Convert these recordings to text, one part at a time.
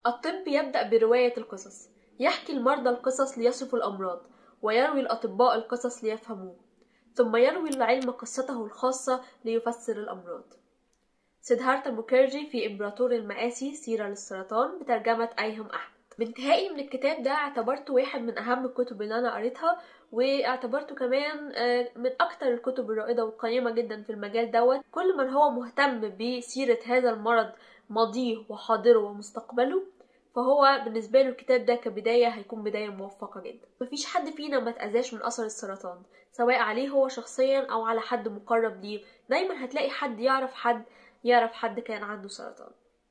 الطب يبدأ برواية القصص يحكي المرضى القصص ليصفوا الأمراض ويروي الأطباء القصص ليفهموه ثم يروي العلم قصته الخاصة ليفسر الأمراض سيدهارتا مukherjee في إمبراطور المآسي سيرة للسرطان بترجمة أيهم أحمد بانتهائي من الكتاب ده اعتبرته واحد من أهم الكتب اللي أنا قريتها واعتبرته كمان آه، من أكتر الكتب الرائدة والقيمة جدا في المجال دوت كل من هو مهتم بسيرة هذا المرض ماضيه وحاضره ومستقبله فهو بالنسبة له الكتاب ده كبداية هيكون بداية موفقة جدا مفيش حد فينا ما تأذاش من أثر السرطان سواء عليه هو شخصيا أو على حد مقرب ليه دايما هتلاقي حد يعرف حد يعرف حد كان عنده سرطان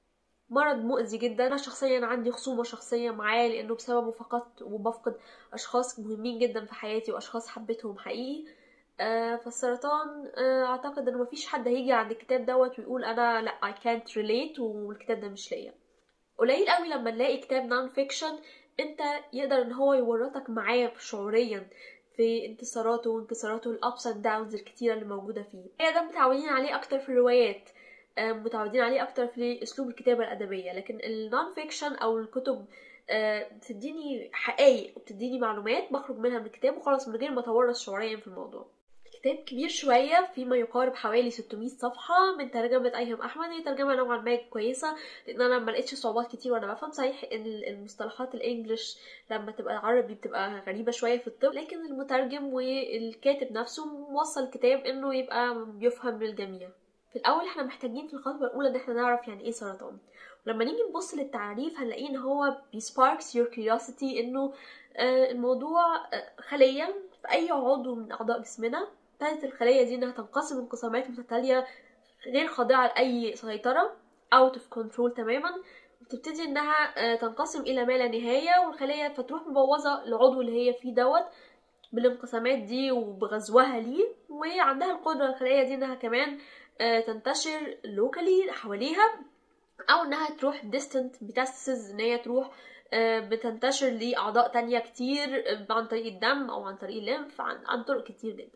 مرض مؤذي جدا انا شخصيا عندي خصومه شخصيه معاه لانه بسببه فقدت وبفقد اشخاص مهمين جدا في حياتي واشخاص حبيتهم حقيقي آه فالسرطان آه اعتقد انه مفيش حد هيجي عند الكتاب دوت ويقول انا لا I can't relate والكتاب ده مش ليا قليل قوي لما نلاقي كتاب نون فيكشن انت يقدر ان هو يورطك معاه شعوريا في انتصاراته وانكساراته الابس اند داونز الكتيره اللي موجوده فيه هي ده متعودين عليه اكتر في الروايات آه، متعودين عليه اكتر في اسلوب الكتابه الادبيه لكن النون فيكشن او الكتب آه، بتديني حقائق وبتديني معلومات بخرج منها من الكتاب وخلاص من غير ما اتورط شعوريا في الموضوع كتاب كبير شوية فيما يقارب حوالي 600 صفحة من ترجمة أيهم أحمد هي ترجمة نوعا ما كويسة لأن أنا ما لقيتش صعوبات كتير وأنا بفهم صحيح إن المصطلحات الإنجليش لما تبقى عربي بتبقى غريبة شوية في الطب لكن المترجم والكاتب نفسه موصل الكتاب إنه يبقى يفهم للجميع في الأول احنا محتاجين في الخطوة الأولى إن احنا نعرف يعني إيه سرطان ولما نيجي نبص للتعريف هنلاقيه إن هو بيسباركس your curiosity إنه آه، الموضوع آه، خلية في أي عضو من أعضاء جسمنا ابتدت الخلية دي إنها تنقسم انقسامات متتالية غير خاضعة لأي سيطرة out of control تماما وتبتدي إنها آه، تنقسم إلى ما لا نهاية والخلية فتروح مبوظة العضو اللي هي فيه دوت بالانقسامات دي وبغزوها ليه وعندها القدرة الخلية دي إنها كمان آه، تنتشر لوكالي حواليها او انها تروح distant metastasis ان هي تروح آه، بتنتشر لاعضاء تانية كتير آه، عن طريق الدم او عن طريق الليمف عن, عن طرق كتير جدا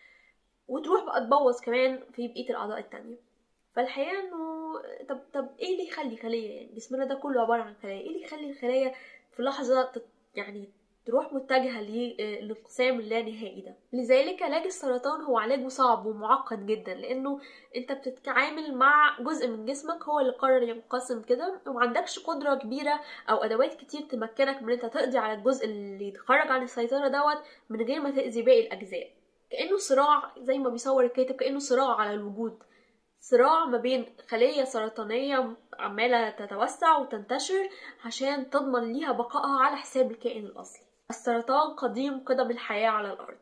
وتروح بقى تبوظ كمان في بقيه الاعضاء التانية فالحقيقه انه طب طب ايه اللي يخلي خليه يعني جسمنا ده كله عباره عن خلايا ايه اللي يخلي الخلايا في لحظه تت- يعني تروح متجهة للانقسام اللانهائي ده لذلك علاج السرطان هو علاجه صعب ومعقد جدا لانه انت بتتعامل مع جزء من جسمك هو اللي قرر ينقسم كده ومعندكش قدرة كبيرة او ادوات كتير تمكنك من انت تقضي على الجزء اللي يتخرج عن السيطرة دوت من غير ما تأذي باقي الاجزاء كأنه صراع زي ما بيصور الكاتب كأنه صراع على الوجود صراع ما بين خلية سرطانية عمالة تتوسع وتنتشر عشان تضمن ليها بقائها على حساب الكائن الأصلي السرطان قديم قدم الحياة على الأرض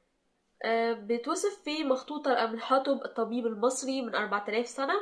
آه، بتوصف في مخطوطة لأمن حاطب الطبيب المصري من 4000 سنة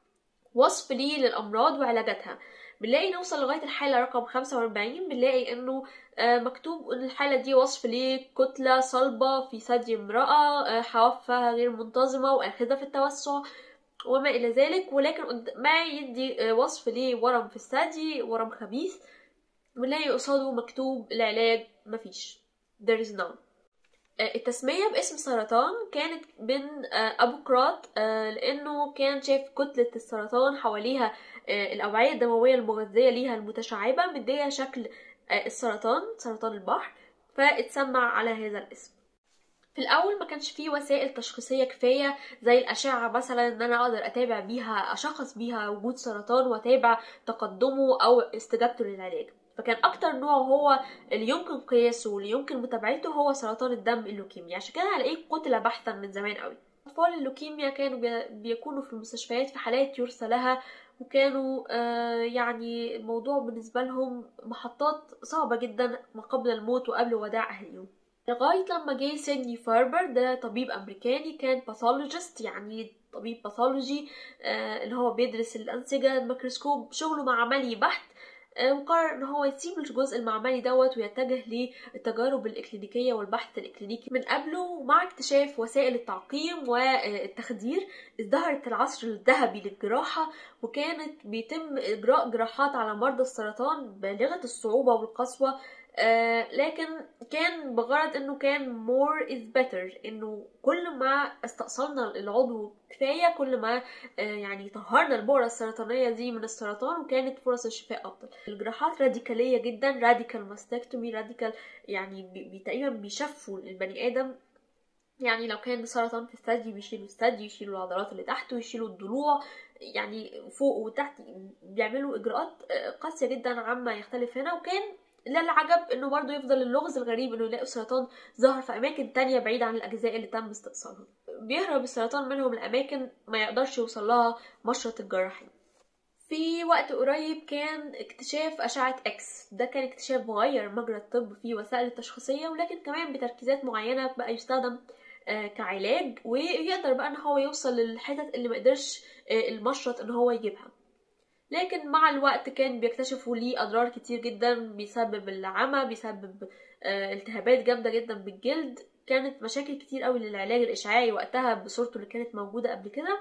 وصف ليه للأمراض وعلاجاتها بنلاقي نوصل لغاية الحالة رقم 45 بنلاقي انه آه، مكتوب ان الحالة دي وصف لكتلة صلبة في ثدي امرأة آه، حوافها غير منتظمة وآخذة في التوسع وما إلى ذلك ولكن قد- ما يدي آه، وصف لورم في الثدي ورم خبيث بنلاقي قصاده مكتوب العلاج مفيش there is none آه، التسمية باسم سرطان كانت من آه، أبو قراط آه، لأنه كان شاف كتلة السرطان حواليها آه، الأوعية الدموية المغذية ليها المتشعبة مديها شكل آه، السرطان سرطان البحر فاتسمى على هذا الاسم في الأول ما كانش فيه وسائل تشخيصية كفاية زي الأشعة مثلا إن أنا أقدر أتابع بيها أشخص بيها وجود سرطان وأتابع تقدمه أو استجابته للعلاج فكان أكتر نوع هو اللي يمكن قياسه واللي يمكن متابعته هو سرطان الدم اللوكيميا عشان كده هلاقيه قتل بحثا من زمان قوي أطفال اللوكيميا كانوا بي- بيكونوا في المستشفيات في حالات يرثى لها وكانوا آه يعني الموضوع بالنسبة لهم محطات صعبة جدا ما قبل الموت وقبل وداع أهلهم لغاية لما جه سيدني فاربر ده طبيب أمريكاني كان باثولوجيست يعني طبيب باثولوجي آه اللي هو بيدرس الأنسجة الميكروسكوب شغله معملي بحت آه وقرر ان هو يسيب الجزء المعملي دوت ويتجه للتجارب الاكلينيكيه والبحث الاكلينيكي من قبله مع اكتشاف وسائل التعقيم والتخدير ازدهرت العصر الذهبي للجراحه وكانت بيتم اجراء جراحات على مرضى السرطان بالغه الصعوبه والقسوه آه لكن كان بغرض انه كان more is better انه كل ما استأصلنا العضو كفاية كل ما آه يعني طهرنا البؤرة السرطانية دي من السرطان وكانت فرص الشفاء أفضل الجراحات راديكالية جدا راديكال ماستكتومي راديكال يعني بي تقريبا بيشفوا البني آدم يعني لو كان سرطان في الثدي بيشيلوا الثدي يشيلوا العضلات اللي تحته يشيلوا الضلوع يعني فوق وتحت بيعملوا اجراءات قاسيه جدا عما يختلف هنا وكان لا العجب انه برضه يفضل اللغز الغريب انه يلاقوا سرطان ظهر في اماكن تانية بعيدة عن الاجزاء اللي تم استئصالها بيهرب السرطان منهم لاماكن ما يقدرش يوصل لها مشرط الجراحين في وقت قريب كان اكتشاف أشعة إكس ده كان اكتشاف غير مجرى الطب في وسائل التشخيصية ولكن كمان بتركيزات معينة بقى يستخدم كعلاج ويقدر بقى ان هو يوصل للحتت اللي مقدرش المشرط ان هو يجيبها لكن مع الوقت كان بيكتشفوا ليه اضرار كتير جدا بيسبب العمى بيسبب التهابات جامده جدا بالجلد كانت مشاكل كتير قوي للعلاج الاشعاعي وقتها بصورته اللي كانت موجوده قبل كده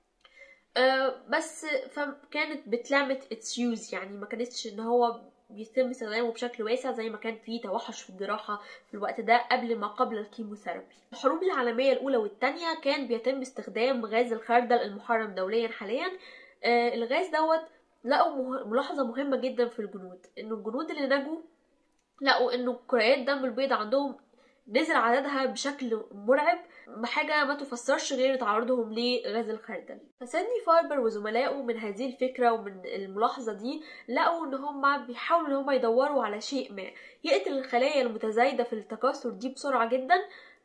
بس فكانت بتلامت اتس يوز يعني ما كانتش ان هو بيتم استخدامه بشكل واسع زي ما كان في توحش في الجراحة في الوقت ده قبل ما قبل الكيموثيرابي الحروب العالمية الأولى والتانية كان بيتم استخدام غاز الخردل المحرم دوليا حاليا آه الغاز دوت لقوا ملاحظة مهمة جدا في الجنود انه الجنود اللي نجوا لقوا انه كريات دم البيض عندهم نزل عددها بشكل مرعب بحاجة ما تفسرش غير تعرضهم لغاز الخردل فسيدني فاربر وزملائه من هذه الفكرة ومن الملاحظة دي لقوا ان هم بيحاولوا ان هم يدوروا على شيء ما يقتل الخلايا المتزايدة في التكاثر دي بسرعة جدا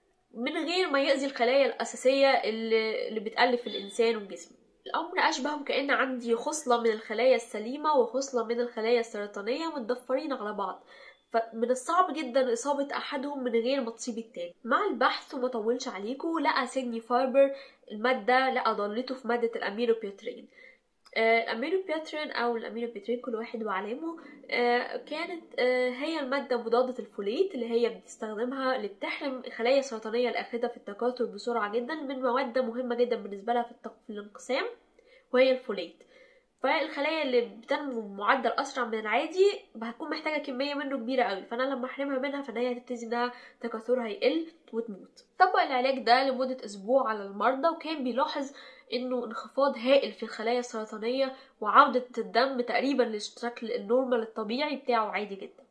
من غير ما يأذي الخلايا الأساسية اللي, اللي بتألف الإنسان والجسم الأمر أشبه وكأن عندي خصلة من الخلايا السليمة وخصلة من الخلايا السرطانية متضفرين على بعض فمن الصعب جدا إصابة أحدهم من غير ما تصيب التاني مع البحث وما طولش عليكم لقى سيدني فاربر المادة لقى ضلته في مادة الأميروبيوترين آه الأميروبيوترين أو الأميروبيوترين كل واحد وعلامه آه كانت آه هي المادة مضادة الفوليت اللي هي بتستخدمها اللي بتحرم الخلايا السرطانية الآخذة في التكاثر بسرعة جدا من مواد مهمة جدا بالنسبة لها في, التق... في الانقسام وهي الفوليت فالخلايا اللي بتنمو بمعدل اسرع من العادي هتكون محتاجه كميه منه كبيره قوي فانا لما احرمها منها فان هي هتبتدي انها تكاثرها يقل وتموت طبق العلاج ده لمده اسبوع على المرضى وكان بيلاحظ انه انخفاض هائل في الخلايا السرطانيه وعوده الدم تقريبا للشكل النورمال الطبيعي بتاعه عادي جدا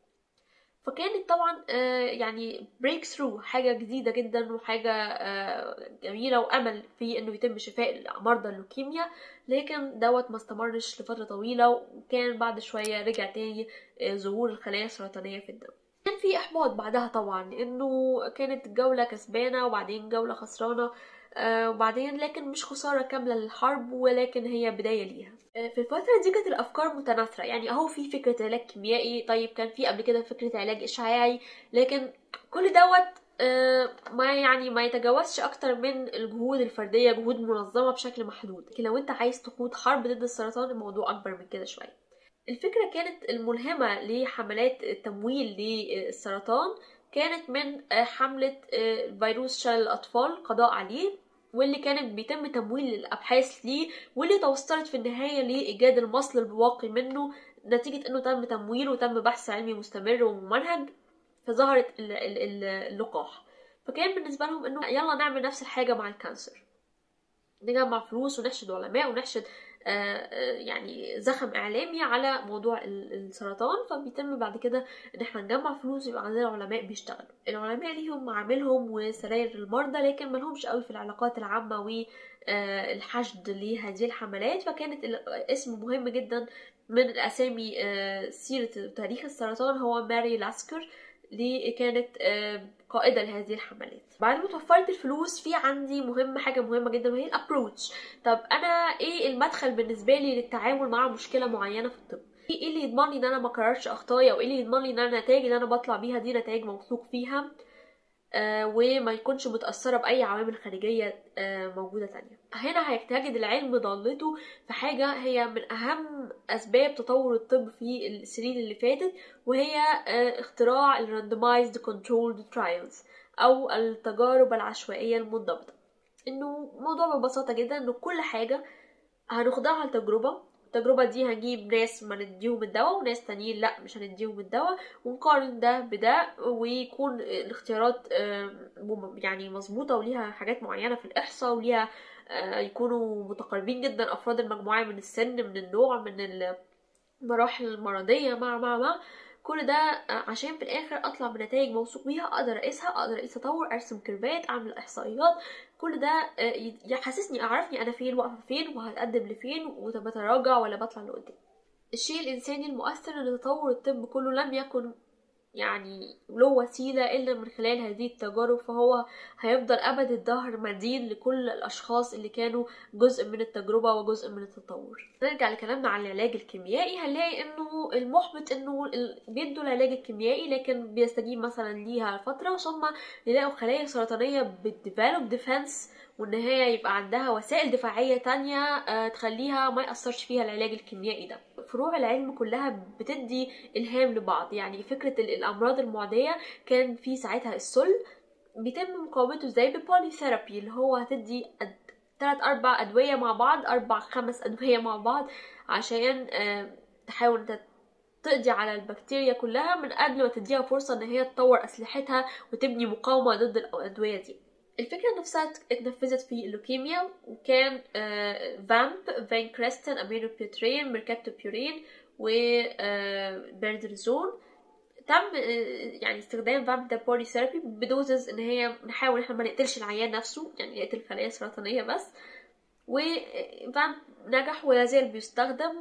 فكانت طبعا يعني بريك ثرو حاجه جديده جدا وحاجه جميله وامل في انه يتم شفاء مرضى اللوكيميا لكن دوت ما استمرش لفتره طويله وكان بعد شويه رجع تاني ظهور الخلايا السرطانيه في الدم كان في احباط بعدها طبعا انه كانت جوله كسبانه وبعدين جوله خسرانه آه وبعدين لكن مش خسارة كاملة للحرب ولكن هي بداية ليها آه في الفترة دي كانت الأفكار متناثرة يعني أهو في فكرة علاج كيميائي طيب كان في قبل كده فكرة علاج إشعاعي لكن كل دوت آه ما يعني ما يتجاوزش أكتر من الجهود الفردية جهود منظمة بشكل محدود لكن لو أنت عايز تقود حرب ضد السرطان الموضوع أكبر من كده شوية الفكرة كانت الملهمة لحملات التمويل للسرطان كانت من حملة فيروس شلل الأطفال قضاء عليه واللي كانت بيتم تمويل الأبحاث ليه واللي توصلت في النهاية لإيجاد المصل البواقي منه نتيجة إنه تم تمويله وتم بحث علمي مستمر وممنهج فظهرت اللقاح فكان بالنسبة لهم إنه يلا نعمل نفس الحاجة مع الكانسر نجمع فلوس ونحشد علماء ونحشد يعني زخم اعلامي على موضوع السرطان فبيتم بعد كده ان احنا نجمع فلوس يبقى عندنا علماء بيشتغلوا العلماء ليهم معاملهم وسراير المرضى لكن ملهمش قوي في العلاقات العامه والحشد لهذه الحملات فكانت اسم مهم جدا من الاسامي سيره تاريخ السرطان هو ماري لاسكر اللي كانت قائدة لهذه الحملات بعد ما توفرت الفلوس في عندي مهم حاجة مهمة جدا وهي الابروتش طب انا ايه المدخل بالنسبة لي للتعامل مع مشكلة معينة في الطب ايه اللي يضمن لي ان انا ما اكررش اخطائي او ايه اللي يضمن لي ان انا النتائج اللي انا بطلع بيها دي نتائج موثوق فيها آه وما يكونش متأثرة بأي عوامل خارجية آه موجودة تانية هنا هيجتهد العلم ضالته في حاجة هي من أهم أسباب تطور الطب في السنين اللي فاتت وهي آه اختراع ال randomized controlled trials أو التجارب العشوائية المنضبطة إنه موضوع ببساطة جدا إنه كل حاجة هنخضعها لتجربة التجربة دي هنجيب ناس ما نديهم الدواء وناس تانيين لا مش هنديهم الدواء ونقارن ده بده ويكون الاختيارات يعني مظبوطة وليها حاجات معينة في الإحصاء وليها يكونوا متقاربين جدا أفراد المجموعة من السن من النوع من المراحل المرضية مع مع مع كل ده عشان في الاخر اطلع بنتائج موثوق بيها اقدر اقيسها اقدر اقيس تطور ارسم كيرفات اعمل احصائيات كل ده يحسسني اعرفني انا فين واقفه فين وهتقدم لفين وبتراجع ولا بطلع لقدام الشيء الانساني المؤثر ان تطور الطب كله لم يكن يعني له وسيلة إلا من خلال هذه التجارب فهو هيفضل أبد الدهر مدين لكل الأشخاص اللي كانوا جزء من التجربة وجزء من التطور نرجع لكلامنا عن العلاج الكيميائي هنلاقي إنه المحبط إنه بيدوا العلاج الكيميائي لكن بيستجيب مثلا ليها فترة ثم يلاقوا خلايا سرطانية بتديفلوب ديفنس وان هي يبقى عندها وسائل دفاعية تانية تخليها ما يأثرش فيها العلاج الكيميائي ده فروع العلم كلها بتدي إلهام لبعض يعني فكرة الأمراض المعدية كان في ساعتها السل بيتم مقاومته ازاي ببولي ثيرابي اللي هو هتدي تلات أربع أدوية مع بعض أربع خمس أدوية مع بعض عشان تحاول انت تقضي على البكتيريا كلها من قبل ما تديها فرصة ان هي تطور أسلحتها وتبني مقاومة ضد الأدوية دي الفكرة نفسها اتنفذت في اللوكيميا وكان فامب فان كريستن امينو بيوترين ميركابتو بيورين وبيردرزون تم يعني استخدام فامب ده بولي ثيرابي بدوزز ان هي نحاول احنا ما نقتلش العيان نفسه يعني نقتل خلايا سرطانية بس وفامب نجح ولا زال بيستخدم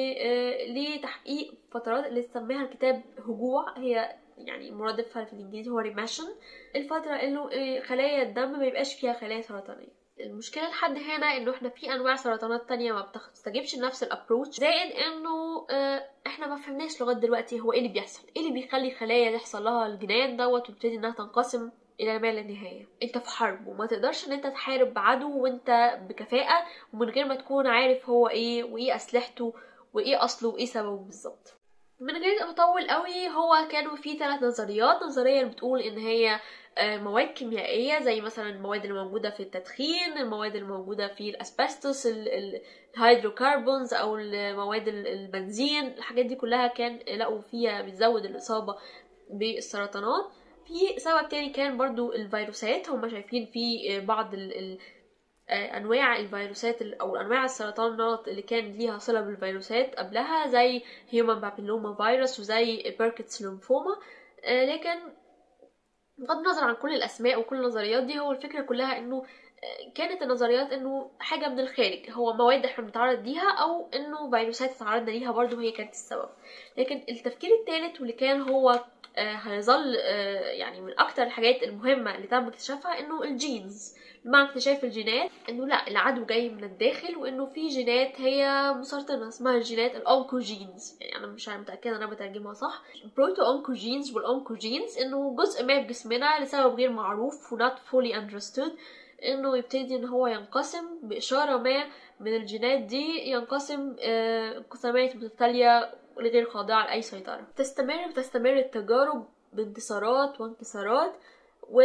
ولتحقيق فترات اللي سماها الكتاب هجوع هي يعني مرادفها في الانجليزي هو ريماشن الفترة انه خلايا الدم ما يبقاش فيها خلايا سرطانية المشكلة لحد هنا انه احنا في انواع سرطانات تانية ما بتستجيبش لنفس الابروتش زائد انه احنا ما فهمناش لغاية دلوقتي هو ايه اللي بيحصل ايه اللي بيخلي خلايا يحصل لها الجنان دوت وتبتدي انها تنقسم الى ما لا نهايه انت في حرب وما تقدرش ان انت تحارب بعدو وانت بكفاءه ومن غير ما تكون عارف هو ايه وايه اسلحته وايه اصله وايه سببه بالظبط من غير ما اطول قوي هو كانوا في ثلاث نظريات نظريه بتقول ان هي مواد كيميائيه زي مثلا المواد اللي موجوده في التدخين المواد اللي موجوده في الاسبستوس الهيدروكربونز او المواد البنزين الحاجات دي كلها كان لقوا فيها بتزود الاصابه بالسرطانات في سبب تاني كان برضو الفيروسات هم شايفين في بعض ال ال انواع الفيروسات او انواع السرطانات اللي كان ليها صله بالفيروسات قبلها زي هيومن بابيلوما فيروس وزي بيركتس ليمفوما لكن بغض النظر عن كل الاسماء وكل النظريات دي هو الفكره كلها انه كانت النظريات انه حاجه من الخارج هو مواد احنا بنتعرض ليها او انه فيروسات اتعرضنا ليها برضو هي كانت السبب لكن التفكير الثالث واللي كان هو هيظل يعني من اكتر الحاجات المهمه اللي تم اكتشافها انه الجينز مع اكتشاف الجينات انه لا العدو جاي من الداخل وانه في جينات هي مسرطنه اسمها الجينات الاونكوجينز يعني انا مش متاكده انا بترجمها صح بروتو اونكوجينز والاونكوجينز انه جزء ما في جسمنا لسبب غير معروف و not fully understood انه يبتدي ان هو ينقسم باشاره ما من الجينات دي ينقسم انقسامات متتاليه غير خاضعه لاي سيطره تستمر وتستمر التجارب بانتصارات وانتصارات و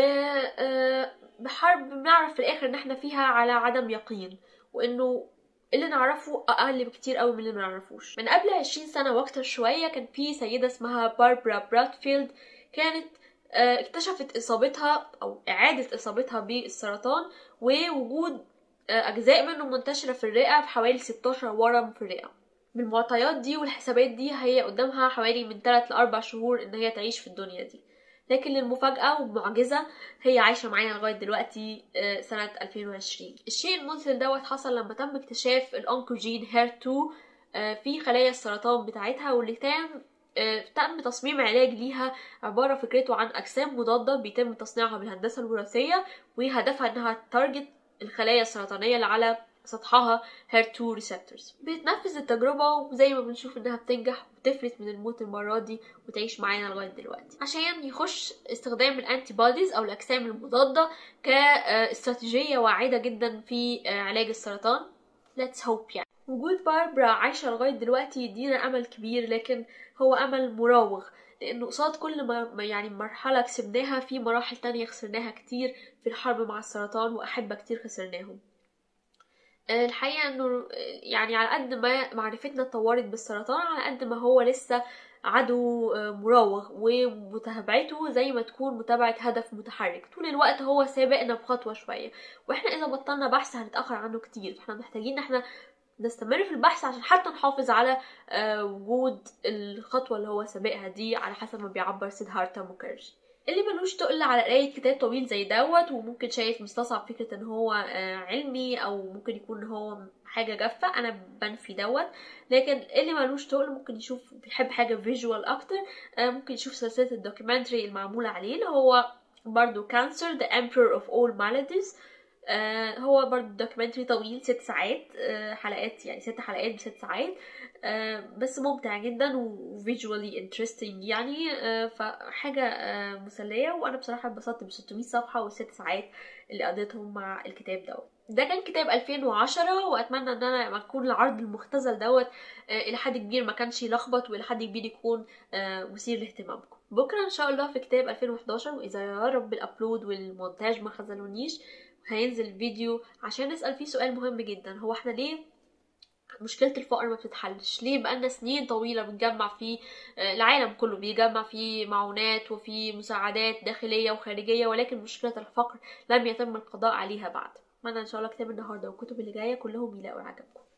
بحرب بنعرف في الاخر ان احنا فيها على عدم يقين وانه اللي نعرفه اقل بكتير قوي من اللي منعرفوش من قبل عشرين سنه واكتر شويه كان في سيده اسمها باربرا براتفيلد كانت اكتشفت اصابتها او اعاده اصابتها بالسرطان ووجود اجزاء منه منتشره في الرئه في حوالي 16 ورم في الرئه بالمعطيات دي والحسابات دي هي قدامها حوالي من 3 ل 4 شهور ان هي تعيش في الدنيا دي لكن للمفاجأة والمعجزة هي عايشة معانا لغاية دلوقتي سنة 2020 الشيء المذهل دوت حصل لما تم اكتشاف الأونكوجين هير2 في خلايا السرطان بتاعتها واللي تم تم تصميم علاج ليها عبارة فكرته عن أجسام مضادة بيتم تصنيعها بالهندسة الوراثية وهدفها إنها تارجت الخلايا السرطانية اللي على سطحها HER2 receptors بتنفذ التجربة وزي ما بنشوف انها بتنجح وتفلت من الموت المرة دي وتعيش معانا لغاية دلوقتي عشان يخش استخدام الانتي بوديز او الاجسام المضادة كاستراتيجية واعدة جدا في علاج السرطان let's hope يعني وجود باربرا عايشة لغاية دلوقتي يدينا امل كبير لكن هو امل مراوغ لانه قصاد كل ما يعني مرحلة كسبناها في مراحل تانية خسرناها كتير في الحرب مع السرطان واحبة كتير خسرناهم الحقيقة انه يعني على قد ما معرفتنا اتطورت بالسرطان على قد ما هو لسه عدو مراوغ ومتابعته زي ما تكون متابعة هدف متحرك طول الوقت هو سابقنا بخطوة شوية واحنا اذا بطلنا بحث هنتأخر عنه كتير فاحنا محتاجين ان احنا نستمر في البحث عشان حتى نحافظ على وجود الخطوة اللي هو سابقها دي على حسب ما بيعبر سيدهارتا موكرجي اللي ملوش تقل على قراية كتاب طويل زي دوت وممكن شايف مستصعب فكرة ان هو علمي او ممكن يكون هو حاجة جافة انا بنفي دوت لكن اللي ملوش تقل ممكن يشوف بيحب حاجة فيجوال اكتر ممكن يشوف سلسلة الدوكيومنتري المعمولة عليه اللي هو برضو كانسر The Emperor of All Maladies آه هو برضه دوكيومنتري طويل ست ساعات آه حلقات يعني ست حلقات بست ساعات آه بس ممتع جدا وفيجوالي انترستنج يعني فحاجة مسلية وانا بصراحة اتبسطت ب 600 صفحة والست ساعات اللي قضيتهم مع الكتاب دوت ده كان كتاب 2010 واتمنى ان انا لما اكون العرض المختزل دوت الى حد كبير ما كانش يلخبط والى حد كبير يكون مثير لاهتمامكم بكره ان شاء الله في كتاب 2011 واذا يا رب الابلود والمونتاج ما خذلونيش هينزل فيديو عشان نسأل فيه سؤال مهم جدا هو احنا ليه مشكلة الفقر ما بتتحلش ليه بقالنا سنين طويلة بنجمع فيه العالم كله بيجمع فيه معونات وفيه مساعدات داخلية وخارجية ولكن مشكلة الفقر لم يتم القضاء عليها بعد أتمنى إن شاء الله كتاب النهاردة والكتب اللي جاية كلهم يلاقوا عجبكم